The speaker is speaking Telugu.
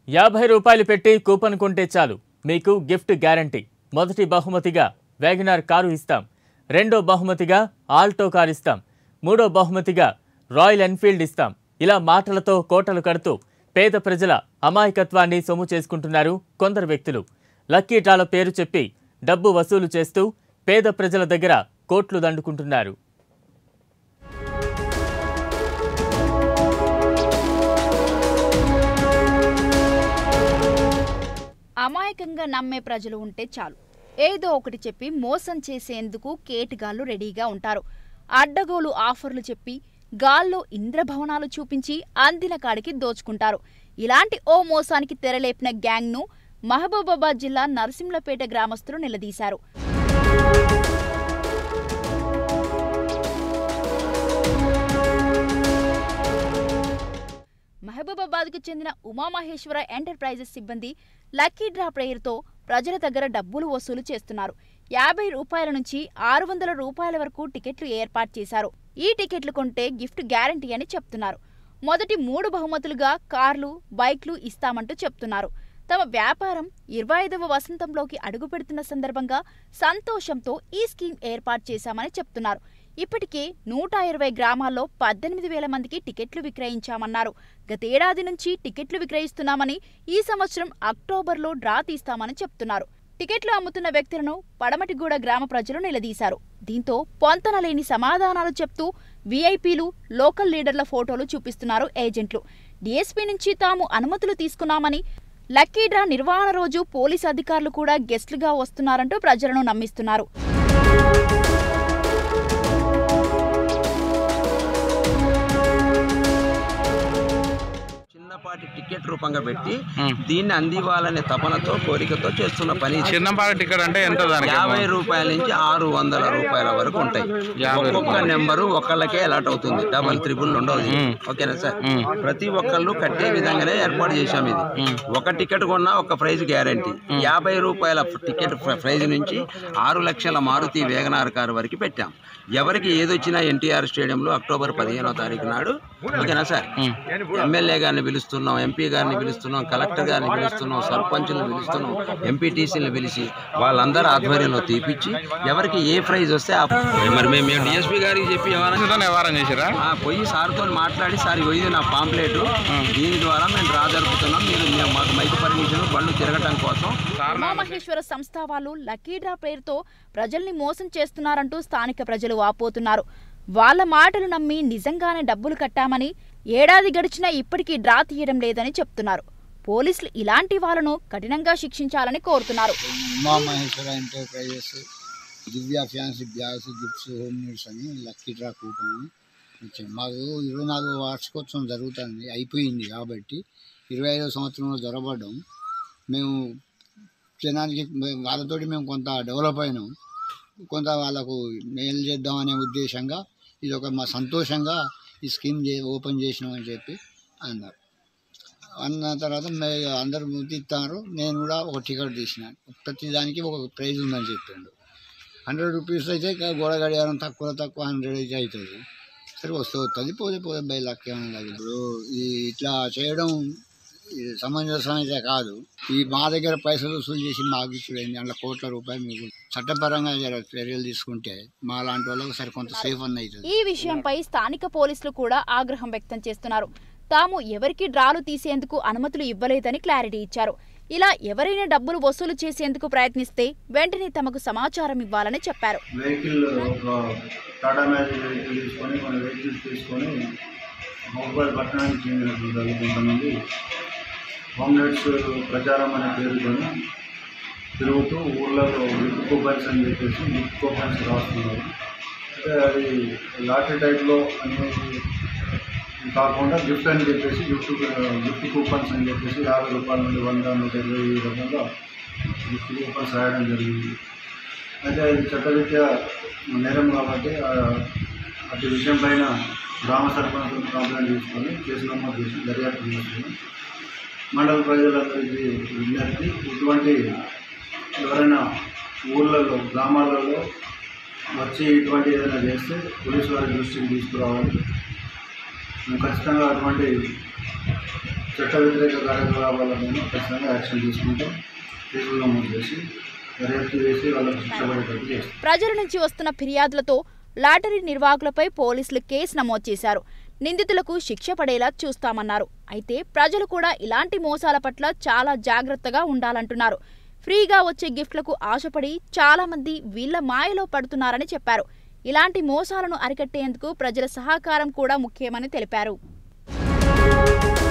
యాభై రూపాయలు పెట్టి కూపన్ కొంటే చాలు మీకు గిఫ్ట్ గ్యారంటీ మొదటి బహుమతిగా వ్యాగనార్ కారు ఇస్తాం రెండో బహుమతిగా ఆల్టో కారు ఇస్తాం మూడో బహుమతిగా రాయల్ ఎన్ఫీల్డ్ ఇస్తాం ఇలా మాటలతో కోటలు కడుతూ పేద ప్రజల అమాయకత్వాన్ని సొమ్ము చేసుకుంటున్నారు కొందరు వ్యక్తులు లక్కీ డ్రాల పేరు చెప్పి డబ్బు వసూలు చేస్తూ పేద ప్రజల దగ్గర కోట్లు దండుకుంటున్నారు అమాయకంగా నమ్మే ప్రజలు ఉంటే చాలు ఏదో ఒకటి చెప్పి మోసం చేసేందుకు కేటుగాళ్లు రెడీగా ఉంటారు అడ్డగోలు ఆఫర్లు చెప్పి గాల్లో ఇంద్రభవనాలు చూపించి అందిన కాడికి దోచుకుంటారు ఇలాంటి ఓ మోసానికి తెరలేపిన గ్యాంగ్ను మహబూబాబాద్ జిల్లా నరసింహపేట గ్రామస్తులు నిలదీశారు మహబూబాబాద్కు చెందిన ఉమామహేశ్వర ఎంటర్ప్రైజెస్ సిబ్బంది లక్కీ డ్రా ప్రేయర్తో ప్రజల దగ్గర డబ్బులు వసూలు చేస్తున్నారు యాభై రూపాయల నుంచి ఆరు వందల రూపాయల వరకు టికెట్లు ఏర్పాటు చేశారు ఈ టికెట్లు కొంటే గిఫ్ట్ గ్యారంటీ అని చెప్తున్నారు మొదటి మూడు బహుమతులుగా కార్లు బైక్లు ఇస్తామంటూ చెప్తున్నారు తమ వ్యాపారం ఇరవై ఐదవ వసంతంలోకి అడుగుపెడుతున్న సందర్భంగా సంతోషంతో ఈ స్కీమ్ ఏర్పాటు చేశామని చెప్తున్నారు ఇప్పటికే నూట ఇరవై గ్రామాల్లో పద్దెనిమిది వేల మందికి టికెట్లు విక్రయించామన్నారు గతేడాది నుంచి టికెట్లు విక్రయిస్తున్నామని ఈ సంవత్సరం అక్టోబర్లో డ్రా తీస్తామని చెప్తున్నారు టికెట్లు అమ్ముతున్న వ్యక్తులను పడమటిగూడ గ్రామ ప్రజలు నిలదీశారు దీంతో పొంతనలేని సమాధానాలు చెప్తూ వీఐపీలు లోకల్ లీడర్ల ఫోటోలు చూపిస్తున్నారు ఏజెంట్లు డీఎస్పీ నుంచి తాము అనుమతులు తీసుకున్నామని లక్కీ డ్రా నిర్వహణ రోజు పోలీస్ అధికారులు కూడా గెస్టులుగా వస్తున్నారంటూ ప్రజలను నమ్మిస్తున్నారు చిన్నపాటి టికెట్ రూపంగా పెట్టి దీన్ని అందివ్వాలనే తపనతో కోరికతో చేస్తున్న పని ఇది. చిన్నపాటి టికెట్ అంటే ఎంత దానికి యాభై రూపాయల నుంచి ఆరు వందల రూపాయల వరకు ఉంటాయి ఒక్కొక్క నెంబరు ఒకళ్ళకే అలాట్ అవుతుంది డబల్ త్రిబుల్ ఉండవు ఇది. ఓకేనా సార్ ప్రతి ఒక్కళ్ళు కట్టే విధంగానే ఏర్పాటు చేశాం ఇది ఒక టికెట్ కొన్నా ఒక ప్రైజ్ గ్యారంటీ యాభై రూపాయల టికెట్ ప్ర- ప్రైజ్ నుంచి ఆరు లక్షల మారుతి వేగనార్ కారు వరకు పెట్టాం ఎవరికి ఏదొచ్చినా ఎన్టీఆర్ స్టేడియంలో అక్టోబర్ పదిహేనో తారీఖు నాడు ఓకేనా సార్ ఎమ్మెల్యే గారిని పిలుస్తున్నాం ఎంపీ గారిని పిలుస్తున్నాం కలెక్టర్ గారిని పిలుస్తున్నాం సర్పంచులను పిలుస్తున్నాం ఎంపీటీసీలను పిలిచి వాళ్ళందరూ ఆధ్వర్యంలో తీపిచ్చి ఎవరికి ఏ ప్రైజ్ వస్తే ఆ మరి మేము మేము డిఎస్పీ గారికి చెప్పి ఏమైనా ఎంతో వ్యవహారం చేసిరా ఆ, పోయి సార్తో మాట్లాడి సార్ ఇగో ఇది నా పాంప్లెట్ దీని ద్వారా మేము డ్రా జరుపుతున్నాం మీరు మేము మాకు మైక్ పర్మిషన్ బండ్లు తిరగటం కోసం ఉమామహేశ్వర సంస్థ వాళ్ళు లక్కీ డ్రా పేరుతో ప్రజల్ని మోసం చేస్తున్నారంటూ స్థానిక ప్రజలు వాపోతున్నారు వాళ్ళ మాటలు నమ్మి నిజంగానే డబ్బులు కట్టామని ఏడాది గడిచినా ఇప్పటికీ డ్రా తీయడం లేదని చెప్తున్నారు పోలీసులు ఇలాంటి వాళ్ళను కఠినంగా శిక్షించాలని కోరుతున్నారు Uma Maheshwara enterprises Divya fancy bags gifts home needs అని లక్కీ డ్రా కూపన్ అని ఇచ్చాం మాకు ఇరవై నాలుగు వార్షికోత్సవం జరుగుతుంది అయిపోయింది కాబట్టి ఇరవై ఐదో సంవత్సరంలో జొరబడ్డాం మేము జనానికి మే- వాళ్ళతోటి మేము కొంత డెవలప్ అయినాం కొంత వాళ్ళకు మేలు చేద్దామనే ఉద్దేశంగా ఇది ఒక మా సంతోషంగా ఈ స్కీమ్ చే ఓపెన్ చేసినామని చెప్పి అన్నారు అన్న తర్వాత మే- అందరూ ఇస్తారు నేను కూడా ఒక టికెట్ తీసినాను ప్రతి దానికి ఒక ప్రైజ్ ఉందని చెప్పిండు హండ్రెడ్ రూపీస్ అయితే ఇక గోడ గడియారం తక్కువ తక్కువ హండ్రెడ్ అయితే అవుతుంది సరే వస్తే వస్తుంది పోతే పోతే బై లక్ ఏమన్నా ఇప్పుడు ఈ ఇట్లా చేయడం ఇది సమంజసం అయితే కాదు ఈ మా దగ్గర పైసలు వసూలు చేసి మాకు ఇచ్చుడైంది అందులో కోట్ల రూపాయలు మీకు చట్టపరంగా జర చర్యలు తీసుకుంటే మా లాంటి వాళ్ళకు సరే కొంత సేఫ్ అన్న అవుతుంది ఈ విషయంపై స్థానిక పోలీసులు కూడా ఆగ్రహం వ్యక్తం చేస్తున్నారు తాము ఎవరికి డ్రాలు తీసేందుకు అనుమతులు ఇవ్వలేదని క్లారిటీ ఇచ్చారు ఇలా ఎవరైనా డబ్బులు వసూలు చేసేందుకు ప్రయత్నిస్తే వెంటనే తమకు సమాచారం ఇవ్వాలని చెప్పారు వెహికల్ ఒక టాటా మ్యాజిక్ వెహికల్ తీసుకొని కొన్ని వెహికల్స్ తీసుకొని మొబైల్ పట్టణానికి చెందినటువంటి వాళ్ళు కొంతమంది హోమ్లెట్స్ ప్రచారం అనే పేరుతోని తిరుగుతూ ఊళ్ళలో గిఫ్ట్ కూపన్స్ అని చెప్పేసి గిఫ్ట్ కూపన్స్ రాస్తున్నారు అంటే అది లాటరీ టైప్లో అనేది కాకుండా గిఫ్ట్ అని చెప్పేసి గిఫ్ట్ గిఫ్ట్ కూపన్స్ అని చెప్పేసి యాభై రూపాయల నుండి వంద నూట ఇరవై ఈ రకంగా గిఫ్ట్ కూపన్స్ రాయడం జరిగింది అయితే అది చట్టరీత్యా నేరం కాబట్టి ఆ, అటు విషయం పైన గ్రామ సర్పంచ్ కంప్లైంట్ తీసుకొని కేసు నమోదు చేసి దర్యాప్తు చేసుకుని మండల ప్రజలందరికీ విజ్ఞప్తి ఇటువంటి ఎవరైనా ఊళ్ళల్లో గ్రామాలలో వచ్చి ఇటువంటి ఏదైనా చేస్తే పోలీసు వారి దృష్టికి తీసుకురావాలి మేము ఖచ్చితంగా అటువంటి చట్ట వ్యతిరేక కార్యకలాపాల మీద ఖచ్చితంగా యాక్షన్ తీసుకుంటాం కేసులు నమోదు చేసి దర్యాప్తు చేసి వాళ్ళకి శిక్ష పడేటట్టు చేస్తాం ప్రజల నుంచి వస్తున్న ఫిర్యాదులతో లాటరీ నిర్వాహకులపై పోలీసులు కేసు నమోదు చేశారు నిందితులకు శిక్ష పడేలా చూస్తామన్నారు అయితే ప్రజలు కూడా ఇలాంటి మోసాల పట్ల చాలా జాగ్రత్తగా ఉండాలంటున్నారు ఫ్రీగా వచ్చే గిఫ్ట్లకు ఆశపడి చాలా మంది వీళ్ళ మాయలో పడుతున్నారని చెప్పారు ఇలాంటి మోసాలను అరికట్టేందుకు ప్రజల సహకారం కూడా ముఖ్యమని తెలిపారు